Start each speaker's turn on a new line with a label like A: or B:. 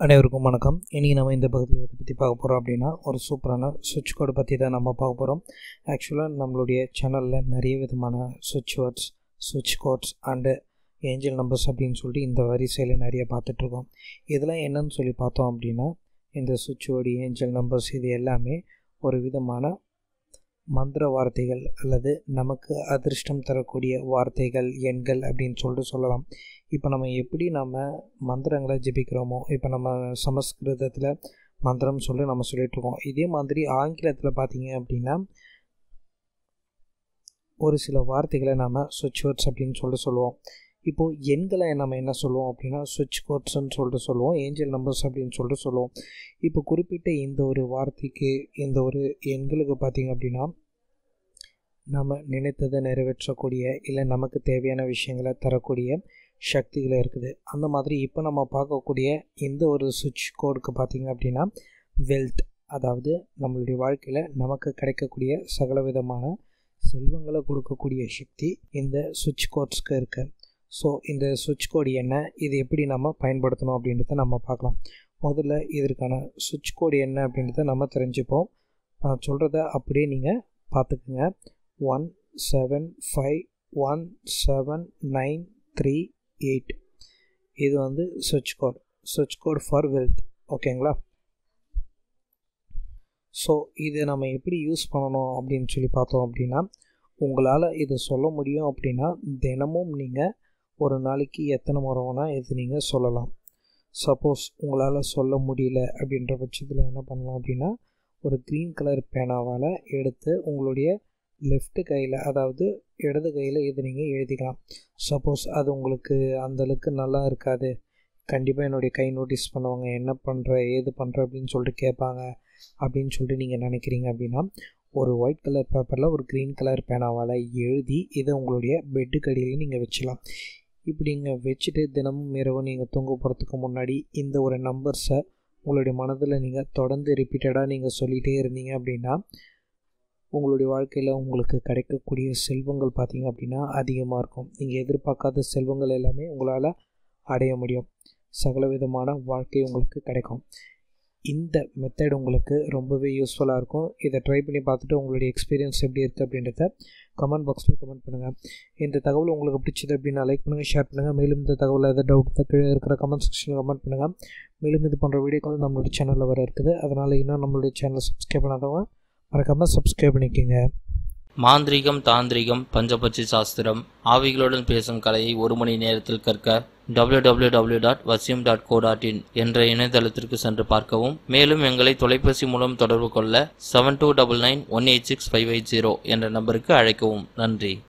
A: அனைவருக்கும் வணக்கம் இன்றைக்கி நம்ம இந்த பகுதியில் எதை பற்றி பார்க்க போகிறோம் அப்படின்னா ஒரு சூப்பரான சுவிட்ச் கோடு பற்றி தான் நம்ம பார்க்க போகிறோம் ஆக்சுவலாக நம்மளுடைய சேனலில் நிறைய விதமான சுவிட்ச் வேர்ட்ஸ் சுவிட்ச் கோட்ஸ் அண்டு ஏஞ்சல் நம்பர்ஸ் அப்படின்னு சொல்லிட்டு இந்த வரிசையில் நிறைய பார்த்துட்ருக்கோம் இதெல்லாம் என்னன்னு சொல்லி பார்த்தோம் அப்படின்னா இந்த சுவிட்ச் வேர்டு ஏஞ்சல் நம்பர்ஸ் இது எல்லாமே ஒரு விதமான மந்திர வார்த்தைகள் அல்லது நமக்கு அதிர்ஷ்டம் தரக்கூடிய வார்த்தைகள் எண்கள் அப்படின்னு சொல்லிட்டு சொல்லலாம் இப்போ நம்ம எப்படி நம்ம மந்திரங்களை ஜெபிக்கிறோமோ இப்போ நம்ம சமஸ்கிருதத்தில் மந்திரம் சொல்லி நம்ம சொல்லிகிட்ருக்கோம் இதே மாதிரி ஆங்கிலத்தில் பார்த்தீங்க அப்படின்னா ஒரு சில வார்த்தைகளை நம்ம சுவிட்ச் வேர்ட்ஸ் அப்படின்னு சொல்லிட்டு சொல்லுவோம் இப்போது எண்களை நம்ம என்ன சொல்லுவோம் அப்படின்னா சுவிட்ச் கோட்ஸ்ன்னு சொல்லிட்டு சொல்லுவோம் ஏஞ்சல் நம்பர்ஸ் அப்படின்னு சொல்லிட்டு சொல்லுவோம் இப்போ குறிப்பிட்ட இந்த ஒரு வார்த்தைக்கு இந்த ஒரு எண்களுக்கு பார்த்தீங்க அப்படின்னா நம்ம நினைத்ததை நிறைவேற்றக்கூடிய இல்லை நமக்கு தேவையான விஷயங்களை தரக்கூடிய சக்திகள் இருக்குது அந்த மாதிரி இப்போ நம்ம பார்க்கக்கூடிய இந்த ஒரு சுவிட்ச் கோடுக்கு பார்த்திங்க அப்படின்னா வெல்த் அதாவது நம்மளுடைய வாழ்க்கையில் நமக்கு கிடைக்கக்கூடிய சகல விதமான செல்வங்களை கொடுக்கக்கூடிய சக்தி இந்த சுவிட்ச் கோட்ஸ்க்கு இருக்குது ஸோ இந்த சுவிட்ச் கோடு என்ன இது எப்படி நம்ம பயன்படுத்தணும் அப்படின்றத நம்ம பார்க்கலாம் முதல்ல இதற்கான சுவிட்ச் கோடு என்ன அப்படின்றத நம்ம தெரிஞ்சுப்போம் நான் சொல்கிறத அப்படியே நீங்கள் பார்த்துக்குங்க one seven five one seven nine three eight இது வந்து சுவிட்ச் கோட் சுவிட்ச் கோட் ஃபார் வெல்த் ஓகேங்களா ஸோ இதை நம்ம எப்படி யூஸ் பண்ணணும் அப்படின்னு சொல்லி பார்த்தோம் அப்படின்னா உங்களால் இதை சொல்ல முடியும் அப்படின்னா தினமும் நீங்கள் ஒரு நாளைக்கு எத்தனை முறை வேணால் இது நீங்கள் சொல்லலாம் சப்போஸ் உங்களால் சொல்ல முடியல அப்படின்ற பட்சத்தில் என்ன பண்ணலாம் அப்படின்னா ஒரு க்ரீன் கலர் பேனாவால் எடுத்து உங்களுடைய லெஃப்ட் கையில் அதாவது இடது கையில் இது நீங்கள் எழுதிக்கலாம் சப்போஸ் அது உங்களுக்கு அந்தளவுக்கு நல்லா இருக்காது கண்டிப்பாக என்னுடைய கை நோட்டீஸ் பண்ணுவாங்க என்ன பண்ணுற ஏது பண்ணுற அப்படின்னு சொல்லிட்டு கேட்பாங்க அப்படின்னு சொல்லிட்டு நீங்கள் நினைக்கிறீங்க அப்படின்னா ஒரு ஒயிட் கலர் பேப்பரில் ஒரு க்ரீன் கலர் பேனாவால் எழுதி இதை உங்களுடைய பெட்டுக்கு அடியில் நீங்கள் வச்சலாம் இப்படி நீங்கள் வச்சுட்டு தினமும் இரவு நீங்கள் தூங்க போகிறதுக்கு முன்னாடி இந்த ஒரு நம்பர்ஸை உங்களுடைய மனதில் நீங்கள் தொடர்ந்து ரிப்பீட்டடாக நீங்கள் சொல்லிகிட்டே இருந்தீங்க அப்படின்னா உங்களுடைய வாழ்க்கையில் உங்களுக்கு கிடைக்கக்கூடிய செல்வங்கள் பார்த்தீங்க அப்படின்னா அதிகமாக இருக்கும் நீங்கள் எதிர்பார்க்காத செல்வங்கள் எல்லாமே உங்களால் அடைய முடியும் சகல விதமான வாழ்க்கை உங்களுக்கு கிடைக்கும் இந்த மெத்தட் உங்களுக்கு ரொம்பவே யூஸ்ஃபுல்லாக இருக்கும் இதை ட்ரை பண்ணி பார்த்துட்டு உங்களுடைய எக்ஸ்பீரியன்ஸ் எப்படி இருக்குது அப்படின்றத கமெண்ட் பாக்ஸில் கமெண்ட் பண்ணுங்கள் இந்த தகவல் உங்களுக்கு பிடிச்சது அப்படின்னா லைக் பண்ணுங்கள் ஷேர் பண்ணுங்கள் மேலும் இந்த தகவல் எதாவது டவுட் தான் கீழே இருக்கிற கமெண்ட் செக்ஷனில் கமெண்ட் பண்ணுங்கள் மேலும் இது போன்ற வீடியோக்கள் நம்மளுடைய சேனலில் வர இருக்குது அதனால் இன்னும் நம்மளுடைய சேனலை சப்ஸ்கிரைப் பண்ணாதவங்க மறக்காமல் சப்ஸ்கிரைப் பண்ணிக்கோங்க
B: மாந்திரீகம் தாந்திரிகம் பஞ்சபட்சி சாஸ்திரம் ஆவிகளுடன் பேசும் கலையை ஒரு மணி நேரத்தில் கற்க www.vasyam.co.in டாட் வசியம் டாட் கோ டாட் இன் என்ற இணையதளத்திற்கு சென்று பார்க்கவும் மேலும் எங்களை தொலைபேசி மூலம் தொடர்பு கொள்ள seven two double nine one eight six five eight zero என்ற நம்பருக்கு அழைக்கவும் நன்றி